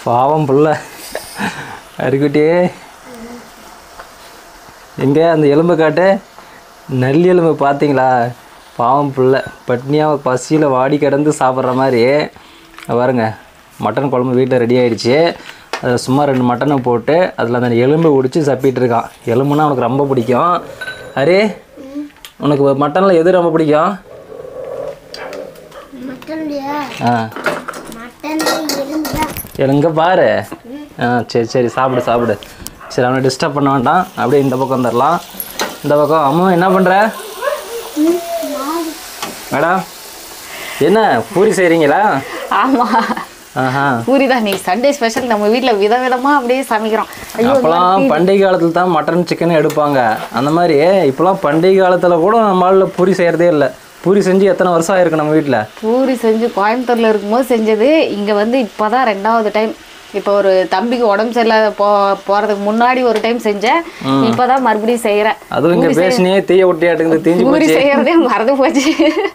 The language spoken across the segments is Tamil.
பாவம் புள்ள அருக்குட்டியே எங்கே அந்த எலும்பை காட்டு நல்லி எலும்பு பார்த்தீங்களா பாவம் புள்ள பட்னியாக பசியில் வாடி கிடந்து சாப்பிட்ற மாதிரி இங்க பாருங்க மட்டன் குழம்பு வீட்டில் ரெடி ஆயிடுச்சு அதில் சும்மா ரெண்டு மட்டனை போட்டு அதில் அந்த எலும்பை உடிச்சு சப்பிட்டு இருக்கான் எலும்புனா உனக்கு ரொம்ப பிடிக்கும் அரே உனக்கு மட்டனில் எது ரொம்ப பிடிக்கும் மட்டன்லையா ஆ மட்டன்ல எலும்புதான் எங்க பாரு ஆ சரி சரி சாப்பிடு சாப்பிடு சரி அவனை டிஸ்டர்ப் பண்ண வேண்டாம் அப்படியே இந்த பக்கம் வந்துடலாம் இந்த பக்கம் அம்மா என்ன பண்ணுற மேடம் என்ன பூரி செய்கிறீங்களா ஆமா ஆஹா பூரி தான் இன்னைக்கு சண்டே ஸ்பெஷல் நம்ம வீட்ல விதவிதமா அப்படியே சமைக்கிறோம் ஐயோ அப்போலாம் பண்டிகை காலத்தில் தான் மட்டன் சிக்கன் எடுப்பாங்க அந்த மாதிரி இப்போலாம் பண்டிகை காலத்தில் கூட நம்மளால பூரி செய்கிறதே இல்லை பூரி செஞ்சு எத்தனை வருஷம் ஆயிருக்கு நம்ம வீட்டில் பூரி செஞ்சு கோயம்புத்தூர்ல இருக்கும்போது செஞ்சது இங்க வந்து இப்பதான் ரெண்டாவது டைம் இப்போ ஒரு தம்பிக்கு உடம்பு சரியில்லாத போ போறதுக்கு முன்னாடி ஒரு டைம் செஞ்சேன் இப்பதான் மறுபடியும் செய்யறேன் அதுவும் இங்கே பேசினே தீய ஒட்டியாட்டுங்க தீஞ்சு பூரி போச்சு செய்யறதே மறந்து போச்சு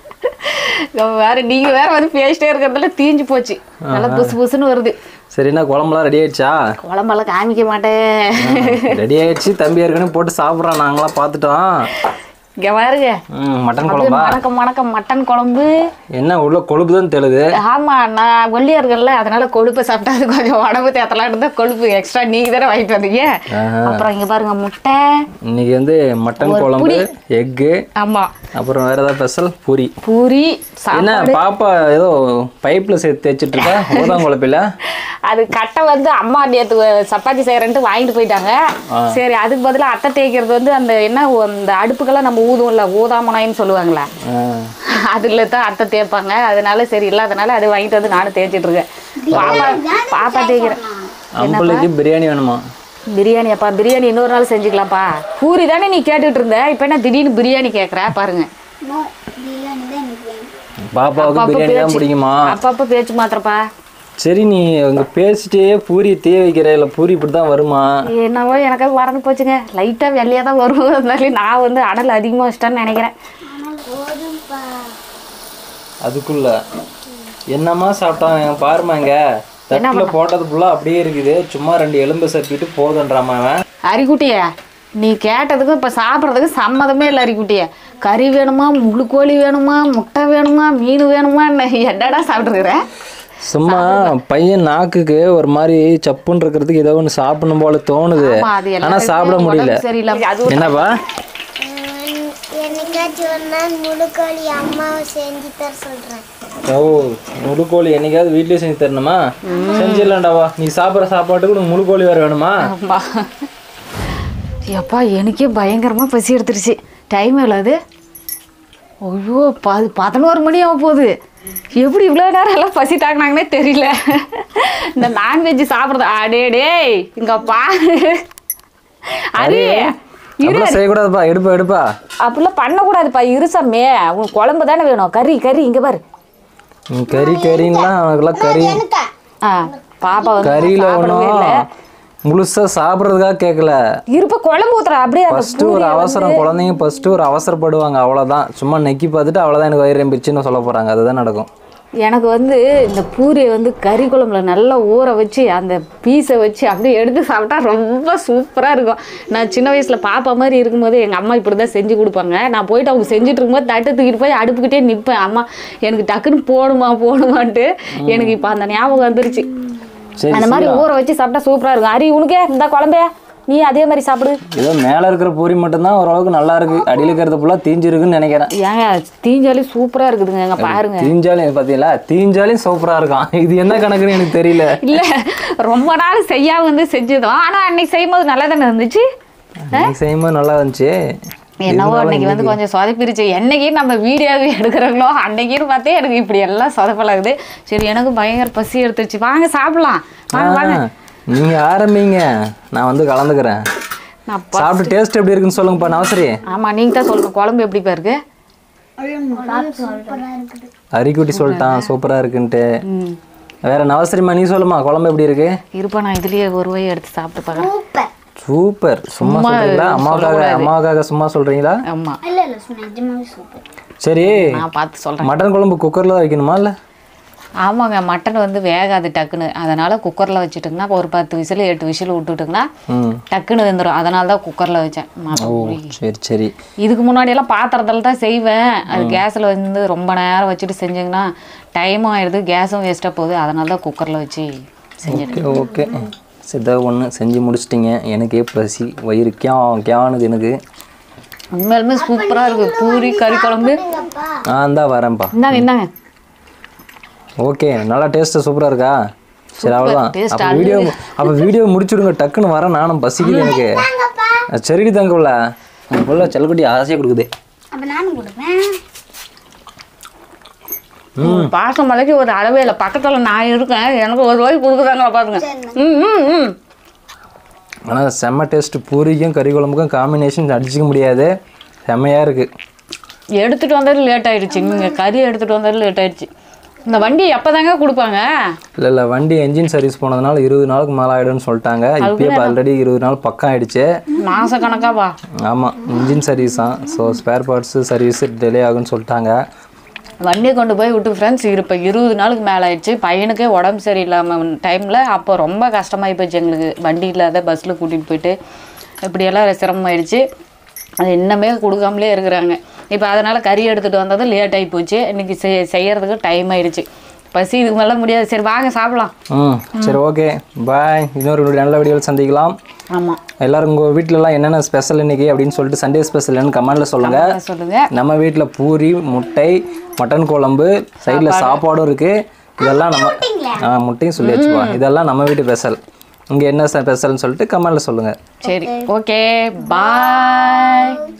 வேற நீங்க வேற வந்து பேசிட்டே இருக்கிறதுல தீஞ்சு போச்சு நல்லா புசு புசுன்னு வருது சரி என்ன குழம்புலாம் ரெடி ஆயிடுச்சா குழம்பெல்லாம் காமிக்க மாட்டேன் ரெடி ஆயிடுச்சு தம்பி ஏற்கனவே போட்டு சாப்பிட்றான் நாங்களாம் பார்த்துட்டோம் இங்க பாருங்க ம் மட்டன் அப்படியே குழம்பா வணக்கம் வணக்கம் மட்டன் குழம்பு என்ன உள்ள கொழுப்பு தான் தெளுது ஆமா நான் ஒல்லியா இருக்கேன்ல அதனால கொழுப்பு சாப்பிட்டா அது கொஞ்சம் உடம்பு தேத்தலாம் இருந்தா கொழுப்பு எக்ஸ்ட்ரா நீங்க தானே வாங்கிட்டு வந்தீங்க அப்புறம் இங்க பாருங்க முட்டை இன்னைக்கு வந்து மட்டன் குழம்பு எக்கு ஆமா அப்புறம் வேற ஏதாவது ஸ்பெஷல் பூரி பூரி என்ன சாப்பாடு பாப்பா ஏதோ பைப்ல சேர்த்து தேய்ச்சிட்டு இருக்கா ஊதாங்குழப்பில அது கட்டை வந்து அம்மா நேத்து சப்பாத்தி செய்யறேன்ட்டு வாங்கிட்டு போயிட்டாங்க சரி அதுக்கு பதிலா அத்தை தேய்க்கிறது வந்து அந்த என்ன அந்த அடுப்புக்கெல்லாம் நம்ம ஊதுவோம்ல ஊதாமனாயின்னு சொல்லுவாங்களே அதுல தான் அத்தை தேய்ப்பாங்க அதனால சரி இல்லாதனால அது வாங்கிட்டு வந்து நானும் தேய்ச்சிட்டு இருக்கேன் பாப்பா பாப்பா தேய்க்கிறேன் அம்பளைக்கு பிரியாணி வேணுமா பிரியாணி அப்பா பிரியாணி இன்னொரு நாள் செஞ்சுக்கலாம்ப்பா பூரி தானே நீ கேட்டுட்டு இருந்த இப்போ என்ன திடீர்னு பிரியாணி கேட்குற பாருங்க நோ பிரியாணி தான் எனக்கு வேணும் பாப்பாவுக்கு அப்பப்ப பிரியாணி தான் பேச்சு பிடிக்குமா அப்பப்போ பேச்சு மாத்திரப்பா சரி நீ அங்க பேசிட்டே பூரி தீய வைக்கிற இல்ல பூரி இப்படி தான் வருமா என்னவோ எனக்கு அது மறந்து போச்சுங்க லைட்டாக வெள்ளையாக தான் வரும் அதனால நான் வந்து அனல் அதிகமாக வச்சிட்டேன்னு நினைக்கிறேன் ஆனால் போதும்பா அதுக்குள்ள என்னம்மா சாப்பிட்டான் பாருமா இங்க தட்டுல போட்டது ஃபுல்லா அப்படியே இருக்குது சும்மா ரெண்டு எலும்பு சப்பிட்டு போதுன்றாமா அவன் அரிக்குட்டியே நீ கேட்டதுக்கும் இப்போ சாப்பிட்றதுக்கு சம்மதமே இல்லை அரிக்குட்டியே கறி வேணுமா முழு கோழி வேணுமா முட்டை வேணுமா மீன் வேணுமா என்னடா சாப்பிட்ருக்குற சும்மா பையன் நாக்குக்கு ஒரு மாதிரி சப்புன்னு இருக்கிறதுக்கு ஏதோ ஒன்று சாப்பிடணும் போல தோணுது ஆமா, அது ஆனா எல்லாருக்குமே சாப்பிட முடியல உடம்பு சரியில்லாம அது ஒரு- என்னப்பா என்னைக்காச்சும் ஒரு நாள் முழுக்கோழி அம்மாவை செஞ்சு தர சொல்றேன் ஓ முழுக்கோழி என்னைக்காவது வீட்லயே செஞ்சு தரணுமா செஞ்சிடலாம்டாவா நீ சாப்பிட்ற சாப்பாட்டுக்கு உனக்கு முழுக்கோழி வேற வேணுமா ஆமா எப்பா எனக்கே பயங்கரமா பசி எடுத்துருச்சு டைம் எவ்வளோ அது ஐயோ ப பதினோரு மணி ஆக போகுது எப்படி இவ்வளோ நேரம் எல்லாம் பசி தாக்குனாங்கன்னே தெரியல இந்த நான்வெஜ் சாப்பிட்றது அடே டேய் இங்க பாரு அது அப்படிலாம் செய்யக்கூடாதுப்பா எடுப்பா எடுப்பா அப்படிலாம் பண்ணக்கூடாதுப்பா இருசம்மே உன் குழம்பு தானே வேணும் கறி கறி இங்க பாரு நீ கறி கறின்லாம் அவனுக்குலாம் கறி ஆ பாப்பா வந்து கறியில சாப்பிடவே இல்லை ஒன்றும் முழுசா சாப்பிட்றதுக்காக கேட்கல இருப்ப குழம்பு ஊத்துற அப்படியே அந்த ஃபர்ஸ்ட் ஒரு அவசரம் குழந்தைங்க ஃபர்ஸ்ட் ஒரு அவசரப்படுவாங்க அவ்வளவுதான் சும்மா நெக்கி பார்த்துட்டு அவ்வளவுதான் எனக்கு வயிறு எம்பிச்சுன்னு சொல்ல போறாங்க அதுதான் நடக்கும் எனக்கு வந்து இந்த பூரியை வந்து கறி குழம்புல நல்லா ஊற வச்சு அந்த பீஸை வச்சு அப்படியே எடுத்து சாப்பிட்டா ரொம்ப சூப்பராக இருக்கும் நான் சின்ன வயசில் பாப்பா மாதிரி இருக்கும்போது எங்கள் அம்மா இப்படி தான் செஞ்சு கொடுப்பாங்க நான் போயிட்டு அவங்க செஞ்சுட்டு இருக்கும்போது தட்டு தூக்கிட்டு போய் அடுப்புக்கிட்டே நிற்பேன் அம்மா எனக்கு டக்குன்னு போடுமா போடுமான்ட்டு எனக்கு இப்போ அந்த ஞாபகம் வந்துருச்சு சரி அந்த மாதிரி ஊற வச்சு சாப்பிட்டா சூப்பராக இருக்கும் அரி உனக்கே இந்த குழம்பே நீ அதே மாதிரி சாப்பிடு ஏதோ மேல இருக்கிற பூரி மட்டும்தான் ஓரளவுக்கு நல்லா இருக்கு அடியில இருக்கிறது ஃபுல்லா தீஞ்சிருக்குன்னு நினைக்கிறேன் ஏங்க தீஞ்சாலி சூப்பராக இருக்குதுங்க எங்க பாருங்க தீஞ்சாலையும் பாத்தீங்களா தீஞ்சாலையும் சூப்பரா இருக்கான் இது என்ன கணக்குன்னு எனக்கு தெரியல இல்ல ரொம்ப நாள் செய்யாம வந்து செஞ்சதும் ஆனா அன்னைக்கு செய்யும்போது நல்லா தானே இருந்துச்சு இன்னைக்கு செய்யும்போது நல்லா இருந்துச்சு என்னவோ அன்னைக்கு வந்து கொஞ்சம் சொதப்பிருச்சு என்னைக்கு நம்ம வீடியோ எடுக்கிறோங்களோ அன்னைக்குன்னு பார்த்தே எனக்கு இப்படி எல்லாம் சொதப்பலாகுது சரி எனக்கு பயங்கர பசி எடுத்துருச்சு வாங்க சாப்பிடலாம் வாங்க வாங்க ஆ, நீங்க ஆரம்பிங்க நான் வந்து கலந்துக்கிறேன் நான் ப- சாப்பிட்டு டேஸ்ட் எப்படி இருக்குன்னு சொல்லுங்கப்பா நவசரி ஆமா நீங்க தான் சொல்லணும் குழம்பு எப்படிப்பா இருக்கு சூப்பரா இருக்குது அரிக்குட்டி சொல்லிட்டான் சூப்பரா இருக்குன்ட்டு ம் வேற நவசரிமா நீ சொல்லுமா குழம்பு எப்படி இருக்கு இருப்பா நான் இதுலயே ஒரு வாய் எடுத்து சாப்பிட்டு பார்க்குறேன் சூப்பர் சூப்பர் சும்மா சும்மா சொல்றீங்களா அம்மாவுக்காக சொல்லக்கூடாது. அம்மாவுக்காக சும்மா சொல்றீங்களா ஆமா இல்ல இல்ல நிஜமாவே சூப்பர் சரி நான் பார்த்து சொல்றேன் மட்டன் குழம்பு குக்கர்ல தான் வைக்கணுமா இல்ல ஆமாங்க மட்டன் வந்து வேகாது டக்குன்னு அதனால் குக்கரில் வச்சுட்டிங்கன்னா ஒரு பத்து விசில் எட்டு விசில் விட்டுட்டிங்கன்னா ம் டக்குன்னு வெந்துடும் அதனால தான் குக்கரில் வச்சேன் ஓ மற்றபடி சரி சரி இதுக்கு முன்னாடியெல்லாம் பாத்திரத்தில் தான் செய்வேன் அது கேஸில் வந்து ரொம்ப நேரம் வச்சுட்டு செஞ்சிங்கன்னா டைமும் ஆயிடுது கேஸும் வேஸ்ட்டாக போகுது அதனால தான் குக்கரில் வச்சு செஞ்சிட்டேன் ஓகே ஓகே சித்த ஒன்று செஞ்சு முடிச்சிட்டிங்க எனக்கே பசி வயிறு கியா கியானுது எனக்கு உண்மையாலுமே சூப்பராக இருக்குது பூரி கறி குழம்பு ஆ இந்தா வரேன்ப்பா இந்தாங்க இந்தாங்க ஓகே நல்லா டேஸ்ட்டு சூப்பராக இருக்கா சரி அவ்வளோதான் taste அப்போ வீடியோ அப்போ வீடியோ முடிச்சுடுங்க டக்குன்னு வரேன் நானும் பசிக்குது எனக்கு அஹ் சரிடி தங்கக்குள்ள ஃபுல்லாக செல்லக்குட்டி ஆசையாக கொடுக்குது அப்ப நானும் கொடுப்பேன் பாசம் மலைக்கு ஒரு அளவே இல்லை பக்கத்தில் நான் இருக்கேன் எனக்கு ஒரு வாய் கொடுக்குறாங்க பாருங்க ம் ம் ம் ஆனால் செம்ம டேஸ்ட்டு பூரிக்கும் கறி குழம்புக்கும் காம்பினேஷன் அடிச்சிக்க முடியாது செம்மையாக இருக்குது எடுத்துகிட்டு வந்தது லேட் ஆயிடுச்சு நீங்கள் கறி எடுத்துகிட்டு வந்தது லேட் ஆயிடுச்சு இந்த வண்டி எப்போ தாங்க கொடுப்பாங்க இல்லை இல்லை வண்டி என்ஜின் சர்வீஸ் போனதுனால இருபது நாளுக்கு மேலே ஆகிடும்னு சொல்லிட்டாங்க இப்போயே இப்போ ஆல்ரெடி இருபது நாள் பக்கம் ஆயிடுச்சு மாத கணக்காப்பா ஆமாம் இன்ஜின் சர்வீஸ் தான் so spare parts service delay ஆகும்னு சொல்லிட்டாங்க வண்டியை கொண்டு போய் விட்டு ஃப்ரெண்ட்ஸ் இப்போ இருபது நாளுக்கு மேலே ஆயிடுச்சு பையனுக்கே உடம்பு சரியில்லாமல் டைமில் அப்போ ரொம்ப கஷ்டமாகி போச்சு எங்களுக்கு வண்டி இல்லாத பஸ்ஸில் கூட்டிகிட்டு போயிட்டு இப்படியெல்லாம் சிரமமாயிடுச்சு அது இன்னமே கொடுக்காமலே இருக்கிறாங்க இப்போ அதனால் கறி எடுத்துகிட்டு வந்தது லேட் ஆகி போச்சு இன்றைக்கி செய் செய்யறதுக்கு டைம் ஆயிடுச்சு பசி இதுக்கு மேலே முடியாது சரி வாங்க சாப்பிடலாம் ம் சரி ஓகே பாய் இன்னொரு நல்ல வீடியோவில் சந்திக்கலாம் ஆமாம் எல்லாரும் உங்கள் வீட்டிலலாம் என்னென்ன ஸ்பெஷல் இன்னைக்கு அப்படின்னு சொல்லிட்டு சண்டே ஸ்பெஷல் என்னன்னு கமெண்ட்டில் சொல்லுங்கள் சொல்லுங்கள் நம்ம வீட்டில் பூரி முட்டை மட்டன் குழம்பு சைடில் சாப்பாடும் இருக்குது இதெல்லாம் நம்ம ஆ முட்டையும் சொல்லி வச்சுப்பா இதெல்லாம் நம்ம வீட்டு ஸ்பெஷல் இங்கே என்ன ஸ்பெஷல்னு சொல்லிட்டு கமெண்ட்டில் சொல்லுங்கள் சரி ஓகே பாய்